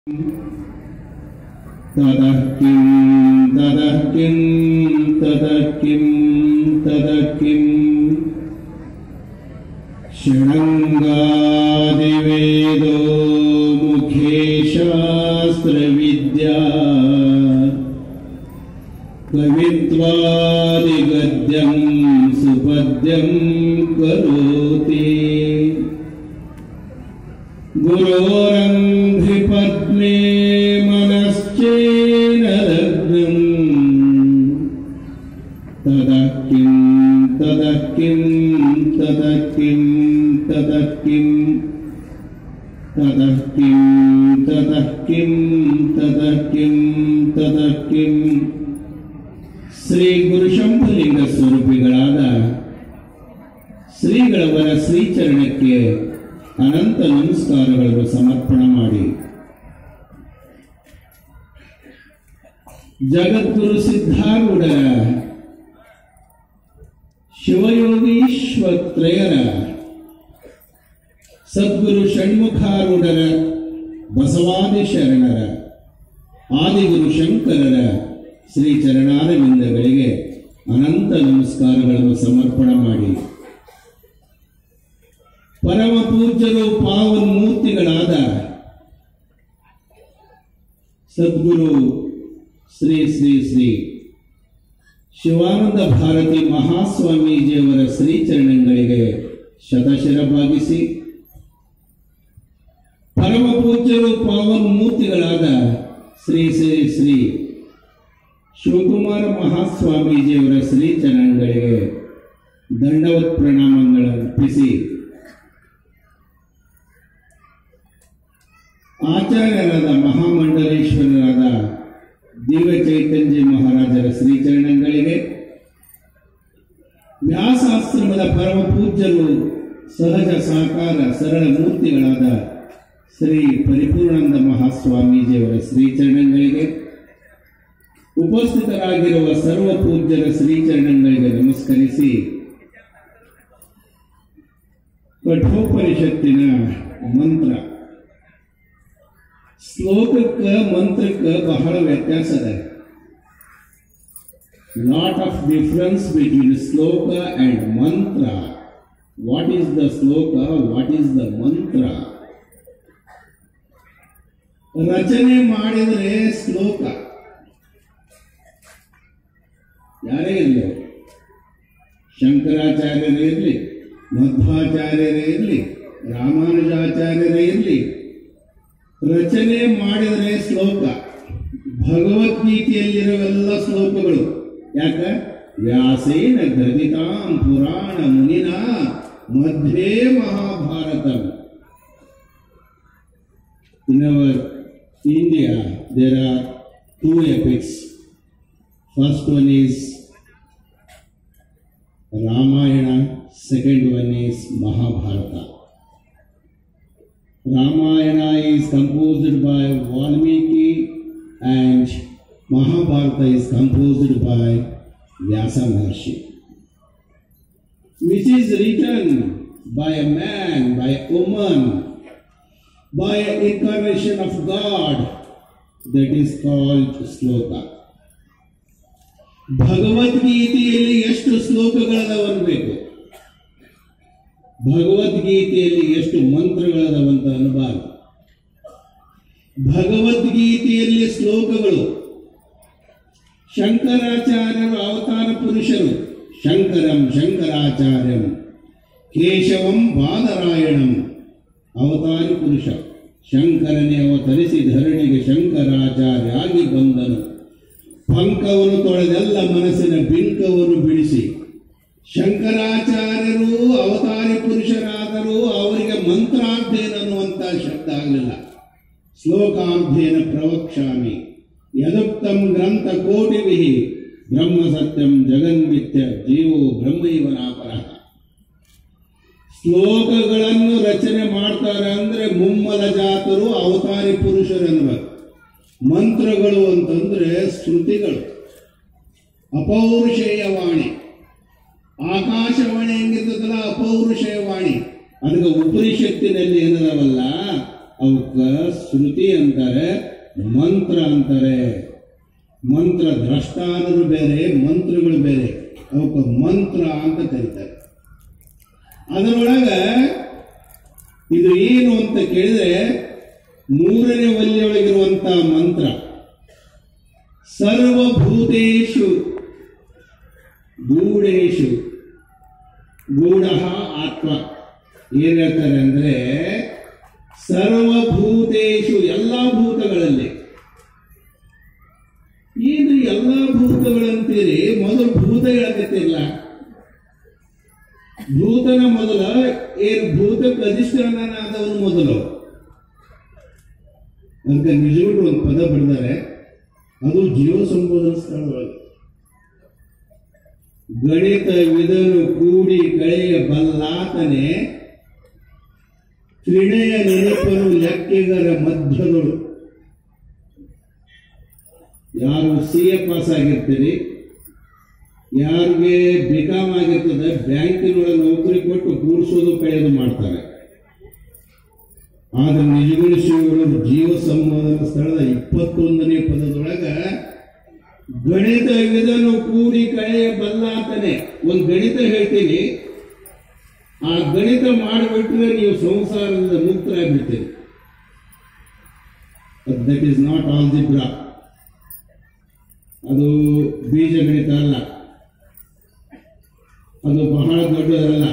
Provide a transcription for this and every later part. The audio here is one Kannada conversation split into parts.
ततः किं ततः किं ततः किं ततः किम् षडङ्गादिवेदो मुखे शास्त्रविद्या कवित्वादिगद्यं सुपद्यं करोति गुरोरङ्घ्रिपद्मे मनश्चेन लग्नम् ततः किं ततः किं ततः किं ततः किं ततः किं ततः किं ततः किं ततः किಂ ಶ್ರೀ ಗುರುಶಂಭುಲಿಂಗ ಸ್ವರೂಪಿಗಳಾದ ಶ್ರೀಗಳವರ ಶ್ರೀಚರಣಕ್ಕೆ ಅನಂತ ನಮಸ್ಕಾರಗಳನ್ನು ಸಮರ್ಪಣೆ ಮಾಡಿ ಜಗದ್ಗುರು ಸಿದ್ಧಾರೂಢರ ಶಿವಯೋಗೀಶ್ವತ್ರಯರ ಸದ್ಗುರು ಷಣ್ಮುಖಾರೂಢರ ಬಸವಾದಿ ಶರಣರ ಆದಿಗುರು ಶಂಕರರ ಶ್ರೀ ಚರಣಾರವಿಂದಗಳಿಗೆ ಅನಂತ ನಮಸ್ಕಾರಗಳನ್ನು ಸಮರ್ಪಣೆ ಮಾಡಿ ಪರಮ ಪೂಜ್ಯರು ಪಾವನ ಮೂರ್ತಿಗಳಾದ ಸದ್ಗುರು ಶ್ರೀ ಶ್ರೀ ಶ್ರೀ ಶಿವಾನಂದ ಭಾರತಿ ಮಹಾಸ್ವಾಮೀಜಿಯವರ ಶ್ರೀಚರಣಗಳಿಗೆ ಶತಶಿರ ಭಾಗಿಸಿ ಪರಮ ಪೂಜ್ಯರು ಪಾವನ ಮೂರ್ತಿಗಳಾದ ಶ್ರೀ ಶ್ರೀ ಶ್ರೀ ಶಿವಕುಮಾರ ಮಹಾಸ್ವಾಮೀಜಿಯವರ ಶ್ರೀಚರಣಗಳಿಗೆ ದಂಡವತ್ ಪ್ರಣಾಮಗಳನ್ನು ಅರ್ಪಿಸಿ ಆಚಾರ್ಯರಾದ ಮಹಾಮಂಡಲೇಶ್ವರರಾದ ದಿವ್ಯ ಚೈತನ್ಯ ಮಹಾರಾಜರ ಶ್ರೀಚರಣಗಳಿಗೆ ವ್ಯಾಸಾಶ್ರಮದ ಪರಮ ಪೂಜ್ಯರು ಸಹಜ ಸಾಕಾರ ಸರಳ ಮೂರ್ತಿಗಳಾದ ಶ್ರೀ ಪರಿಪೂರ್ಣಾನಂದ ಮಹಾಸ್ವಾಮೀಜಿಯವರ ಶ್ರೀಚರಣಗಳಿಗೆ ಉಪಸ್ಥಿತರಾಗಿರುವ ಸರ್ವ ಪೂಜ್ಯರ ಶ್ರೀಚರಣಗಳಿಗೆ ನಮಸ್ಕರಿಸಿ ಕಠೋಪನಿಷತ್ತಿನ ಮಂತ್ರ ಶ್ಲೋಕಕ್ಕೆ ಮಂತ್ರಕ್ಕೆ ಬಹಳ ವ್ಯತ್ಯಾಸ ಇದೆ lot of difference between shloka and mantra what is the shloka what is the mantra ರಚನೆ ಮಾಡಿದರೆ ಶ್ಲೋಕ ಯಾರೇ ಇರಲಿ ಅವರು. ಶಂಕರಾಚಾರ್ಯರೇ ಇರಲಿ ಮಧ್ವಾಚಾರ್ಯರೇ ಇರಲಿ ರಾಮಾನುಜಾಚಾರ್ಯರೇ ಇರಲಿ ರಚನೆ ಮಾಡಿದರೆ ಶ್ಲೋಕ ಭಗವದ್ಗೀತೆಯಲ್ಲಿರುವೆಲ್ಲ ಶ್ಲೋಕಗಳು ಯಾಕ ವ್ಯಾಸೇನ ಗ್ರಥಿತಾಂ ಪುರಾಣ ಮುನಿನ ಮಧ್ಯೆ Mahabharata in our India there are two epics First one is Ramayana, second one is Mahabharata. Ramayana is composed by Valmiki and Mahabharata is composed by Vyasa Maharshi. Which is written by a man, by a woman, by an incarnation of God that is called Sloka. ಭಗವದ್ಗೀತೆಯಲ್ಲಿ ಎಷ್ಟು ಶ್ಲೋಕಗಳದಾವ ಅನ್ಬೇಕು ಭಗವದ್ಗೀತೆಯಲ್ಲಿ ಎಷ್ಟು ಮಂತ್ರಗಳದಾವಂತ ಅನ್ನಬಾರದು ಭಗವದ್ಗೀತೆಯಲ್ಲಿ ಶ್ಲೋಕಗಳು ಶಂಕರಾಚಾರ್ಯರು ಅವತಾರ ಪುರುಷರು ಶಂಕರಂ ಶಂಕರಾಚಾರ್ಯಂ ಕೇಶವಂ ಬಾದರಾಯಣಂ ಅವತಾರಿ ಪುರುಷ ಶಂಕರನೇ ಅವತರಿಸಿ ಧರಣಿಗೆ ಶಂಕರಾಚಾರ್ಯ ಆಗಿ ಬಂದನು ಪಂಕವನ್ನು ತೊಳೆದೆಲ್ಲ ಮನಸ್ಸಿನ ಬಿಂಕವನ್ನು ಬಿಡಿಸಿ ಶಂಕರಾಚಾರ್ಯರು ಅವತಾರಿ ಪುರುಷರಾದರೂ ಅವರಿಗೆ ಮಂತ್ರಾಧ್ಯಯನ ಅನ್ನುವಂಥ ಶಬ್ದ ಆಗಲಿಲ್ಲ ಶ್ಲೋಕಾಧ್ಯಯನ ಪ್ರವಕ್ಷಾಮಿ ಯದುಕ್ತಂ ಗ್ರಂಥ ಕೋಟಿವಿಹಿ ಬ್ರಹ್ಮ ಸತ್ಯಂ ಜಗನ್ಮಿಥ್ಯ ಜೀವೋ ಬ್ರಹ್ಮೈವನಾಪರ ಶ್ಲೋಕಗಳನ್ನು ರಚನೆ ಮಾಡ್ತಾರೆ ಅಂದ್ರೆ ಮುಮ್ಮಲ ಜಾತರು ಅವತಾರಿ ಪುರುಷರು ಎನ್ಬೇಕು ಮಂತ್ರಗಳು ಅಂತಂದ್ರೆ ಶ್ರುತಿಗಳು ಅಪೌರುಷೇಯ ವಾಣಿ ಆಕಾಶವಾಣಿ ಹೆಂಗಿರ್ತದಲ್ಲ ಅಪೌರುಷೇಯ ವಾಣಿ ಅದಕ್ಕೆ ಉಪನಿಷತ್ತಿನಲ್ಲಿ ಏನದವಲ್ಲ ಅವಕ್ಕ ಶ್ರುತಿ ಅಂತಾರೆ ಮಂತ್ರ ಅಂತಾರೆ ಮಂತ್ರ ದ್ರಷ್ಟಾನರು ಬೇರೆ ಮಂತ್ರಗಳು ಬೇರೆ ಅವಕ್ಕ ಮಂತ್ರ ಅಂತ ಕರೀತಾರೆ ಅದರೊಳಗ ಇದು ಏನು ಅಂತ ಕೇಳಿದ್ರೆ ಮೂರನೇ ವಲ್ಲಿಯೊಳಗಿರುವಂತ ಮಂತ್ರ ಸರ್ವಭೂತೇಶು ಗೂಢೇಶು ಗೂಢ ಆತ್ಮ ಏನ್ ಹೇಳ್ತಾರೆ ಅಂದ್ರೆ ಸರ್ವಭೂತೇಶು ಎಲ್ಲ ಭೂತಗಳಲ್ಲಿ ಏನು ಎಲ್ಲ ಭೂತಗಳಂತೀರಿ ಮೊದಲು ಭೂತ ಹೇಳಕತ್ತಿಲ್ಲ ಭೂತನ ಮೊದಲ ಏನು ಭೂತಕ್ಕೆ ಅಧಿಷ್ಠಾನನಾದವನು ಮೊದಲು ಅಂತ ನಿಜಗಳು ಒಂದು ಪದ ಬಿಡ್ತಾರೆ ಅದು ಜೀವ ಸಂಬೋಧನ ಸ್ಥಳದೊಳಗೆ ಗಣಿತ ವಿಧನು ಕೂಡಿ ಕಳೆಯ ಬಲ್ಲಾತನೆ ತ್ರಿಣಯ ನೆನಪನು ಲೆಕ್ಕಿಗರ ಮಧ್ಯದಳು ಯಾರು ಸಿ ಎ ಪಾಸ್ ಆಗಿರ್ತೀರಿ ಯಾರಿಗೆ ಬಿಕಾಮ್ ಆಗಿರ್ತದೆ ಬ್ಯಾಂಕಿನೊಳಗೆ ನೌಕರಿ ಕೊಟ್ಟು ಕೂಡಿಸೋದು ಕಳೆಯೋದು ಮಾಡ್ತಾರೆ ಆದ್ರೆ ನಿಜಗುಣ ಶಿವಗಳು ಜೀವ ಸಂಬೋಧನ ಸ್ಥಳದ ಇಪ್ಪತ್ತೊಂದನೇ ಪದದೊಳಗ ಗಣಿತ ವಿಧನು ಕೂಡಿ ಕಳೆಯ ಬಲ್ಲಾತನೆ ಒಂದು ಗಣಿತ ಹೇಳ್ತೀನಿ ಆ ಗಣಿತ ಮಾಡಿಬಿಟ್ರೆ ನೀವು ಸಂಸಾರದಿಂದ ಮುಕ್ತರಾಗ್ಬಿಡ್ತೀರಿ ದಟ್ ಈಸ್ ನಾಟ್ ಆಲ್ಜಿಬ್ರಾ ಅದು ಬೀಜ ಗಣಿತ ಅಲ್ಲ ಅದು ಬಹಳ ದೊಡ್ಡದಲ್ಲ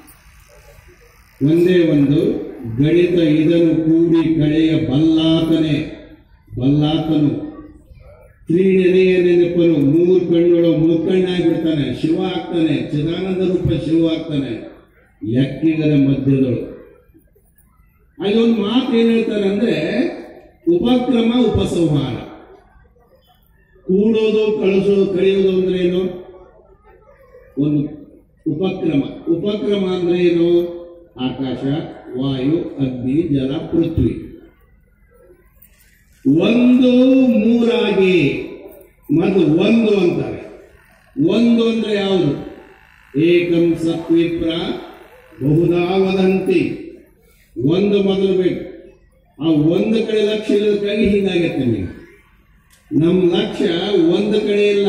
ಒಂದೇ ಒಂದು ಗಣಿತ ಇದನ್ನು ಕೂಡಿ ಕಳೆಯ ಬಲ್ಲಾತನೆ ಬಲ್ಲಾತನು ತ್ರೀನೆನೆಯ ನೆನಪನು ಮೂರು ಕಣ್ಣುಗಳು ಮೂಕಣ್ಣಾಗ್ಬಿಡ್ತಾನೆ ಶಿವ ಆಗ್ತಾನೆ ಚಿದಾನಂದ ರೂಪ ಶಿವ ಆಗ್ತಾನೆ ಲೆಕ್ಕಿಗರ ಮಧ್ಯದಳು ಅದೊಂದು ಮಾತು ಏನ್ ಹೇಳ್ತಾರೆ ಅಂದ್ರೆ ಉಪಕ್ರಮ ಉಪಸಂಹಾರ ಕೂಡೋದು ಕಳಿಸೋದು ಕಳೆಯೋದು ಅಂದ್ರೆ ಏನು ಒಂದು ಉಪಕ್ರಮ ಉಪಕ್ರಮ ಅಂದ್ರೆ ಏನು ಆಕಾಶ ವಾಯು ಅಗ್ನಿ ಜಲ ಪೃಥ್ವಿ ಒಂದು ಮೂರಾಗಿ ಮತ್ತು ಒಂದು ಅಂತಾರೆ ಒಂದು ಅಂದ್ರೆ ಯಾವುದು ಏಕಂ ಸತ್ವಿಪ್ರ ಬಹುದಾ ವದಂತಿ ಒಂದು ಮೊದಲು ಬೇಕು ಆ ಒಂದು ಕಡೆ ಲಕ್ಷ್ಯ ಇರೋದಕ್ಕಾಗಿ ಹಿಂಗಾಗತ್ತೆ ನೀವು ನಮ್ಮ ಲಕ್ಷ್ಯ ಒಂದು ಕಡೆ ಇಲ್ಲ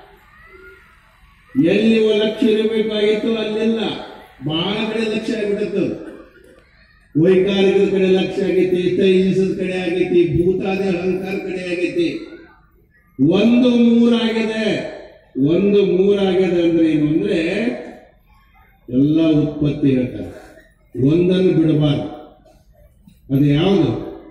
ಎಲ್ಲಿ ಲಕ್ಷ್ಯ ಇರಬೇಕಾಗಿತ್ತು ಅಲ್ಲೆಲ್ಲ ಬಹಳ ಕಡೆ ಲಕ್ಷ್ಯ ಆಗಿಬಿಡುತ್ತೆ ವೈಕಾರಿಕದ ಕಡೆ ಲಕ್ಷ್ಯ ಆಗೈತಿ ತೈಜಿಸದ ಕಡೆ ಆಗೈತಿ ಭೂತಾದಿ ಅಲಂಕಾರ ಕಡೆ ಆಗೈತಿ ಒಂದು ಮೂರಾಗಿದೆ ಒಂದು ಮೂರಾಗಿದೆ ಅಂದ್ರೆ ಏನು ಅಂದ್ರೆ ಎಲ್ಲ ಉತ್ಪತ್ತಿ ಹೇಳ್ತಾರೆ ಒಂದನ್ನು ಬಿಡಬಾರ್ದು ಅದು ಯಾವುದು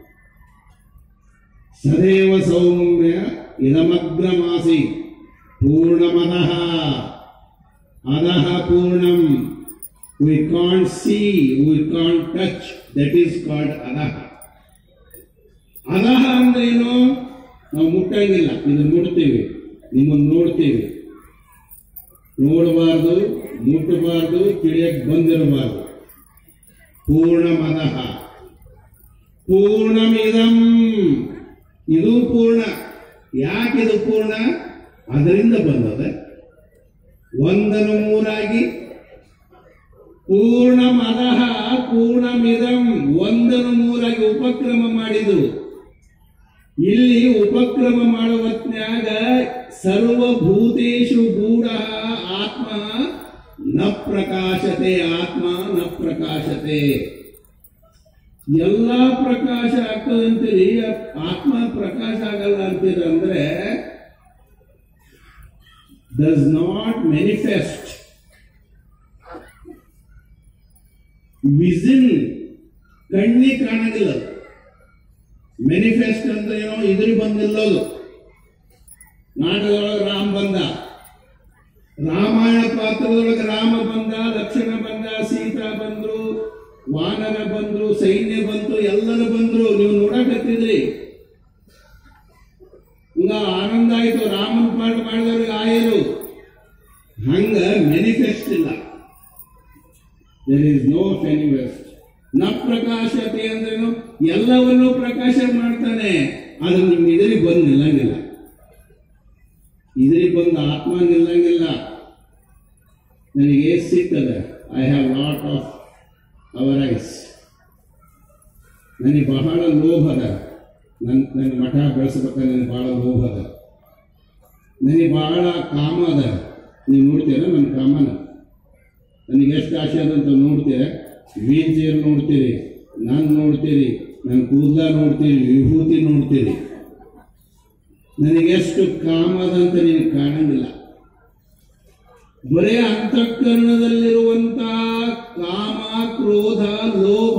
ಸದೇವ ಸೌಮ್ಯ ಇದಮಗ್ರಮಾಸಿ ಪೂರ್ಣಮದಃ ಅದಹ ಪೂರ್ಣಂ we can't see we can't touch that is called ಅದಹ ಅದಹ ಅಂದ್ರೆ ಏನು ನಾವು ಮುಟ್ಟಂಗಿಲ್ಲ ಇದು ಮುಡ್ತೀವಿ ನಿಮ್ಮನ್ನು ನೋಡ್ತೀವಿ ನೋಡಬಾರ್ದು ಮುಟ್ಟಬಾರ್ದು ತಿಳಿಯಕ್ ಬಂದಿರಬಾರ್ದು ಪೂರ್ಣಮದಃ ಪೂರ್ಣಮಿದಂ ಇದು ಪೂರ್ಣ ಯಾಕಿದು ಪೂರ್ಣ ಅದರಿಂದ ಬಂದದ ಒಂದನ್ನು ಮೂರಾಗಿ ಪೂರ್ಣಮದಃ ಪೂರ್ಣಮಿದಂ ಒಂದನ್ನು ಮೂರಾಗಿ ಉಪಕ್ರಮ ಮಾಡಿದರು ಇಲ್ಲಿ ಉಪಕ್ರಮ ಮಾಡುವತ್ನ್ಯಾಗ ಸರ್ವಭೂತೇಶು ಗೂಢ ಆತ್ಮ ನ ಪ್ರಕಾಶತೆ ಆತ್ಮ ನ ಪ್ರಕಾಶತೆ ಎಲ್ಲ ಪ್ರಕಾಶ ಆಗ್ತದೆ ಅಂತೀರಿ ಆತ್ಮ ಪ್ರಕಾಶ ಆಗಲ್ಲ ಅಂತೀರ ಅಂದ್ರೆ ಡಸ್ ನಾಟ್ ಮ್ಯಾನಿಫೆಸ್ಟ್ ವಿಸಿನ್ ಕಣ್ಣಿ ಕಾಣಂಗಿಲ್ಲ ಮ್ಯಾನಿಫೆಸ್ಟ್ ಅಂದ್ರೆ ಏನೋ ಇದ್ರಿ ಬಂದಿಲ್ಲೋದು ನಾಟಕದೊಳಗೆ ರಾಮ ಬಂದ ರಾಮಾಯಣ ಪಾತ್ರದೊಳಗೆ ರಾಮ ಬಂದ ಲಕ್ಷ್ಮಣ ಬಂದ ಸೀತಾ ಬಂದ್ರು ವಾನರ ಬಂದ್ರು ಸೈನ್ಯ ಬಂತು ಎಲ್ಲರೂ ಬಂದ್ರು ನೀವು ನೋಡಕತ್ತಿದ್ರಿ ಈಗ ಆನಂದ ಆಯ್ತು ರಾಮನ ಪಾಠ ಮಾಡಿದವ್ರಿಗೆ ಆಯರು ಹಂಗ ಮ್ಯಾನಿಫೆಸ್ಟ್ ಇಲ್ಲ ದೇರ್ ಇಸ್ ನೋ ಮ್ಯಾನಿಫೆಸ್ಟ್ ನ ಪ್ರಕಾಶತೆ ಅಂದ್ರೇನು ಎಲ್ಲವನ್ನೂ ಪ್ರಕಾಶ ಮಾಡ್ತಾನೆ ಆದ್ರೆ ನಿಮ್ಗೆ ಇದರಿಗೆ ಬಂದು ನಿಲ್ಲಂಗಿಲ್ಲ ಇದರಿಗೆ ಬಂದು ಆತ್ಮ ನಿಲ್ಲಂಗಿಲ್ಲ ನನಗೆ ಸಿಗ್ತದೆ I have lot of our eyes ನನಗೆ ಬಹಳ ಮಠ ಬೆಳೆಸ್ಬೇಕ ನನಗೆ ಭಾಳ ಲೋಭ ಅದ ನನಗೆ ಭಾಳ ಕಾಮ ಅದ ನೀವು ನೋಡ್ತೀರ ನನ್ನ ಕಾಮನ ನನಗೆ ಎಷ್ಟು ಆಸೆ ಅದಂತ ನೋಡ್ತೀರ ವೀಲ್ ಚೇರ್ ನೋಡ್ತೀರಿ ನಾನು ನೋಡ್ತೀರಿ ನನ್ನ ಕೂದಲ ನೋಡ್ತೀರಿ ವಿಭೂತಿ ನೋಡ್ತೀರಿ ನನಗೆಷ್ಟು ಕಾಮ ಅದಂತ ನೀವು ಕಾಣಂಗಿಲ್ಲ ಬರೇ ಅಂತಃಕರಣದಲ್ಲಿರುವಂತಹ ಕಾಮ ಕ್ರೋಧ ಲೋಭ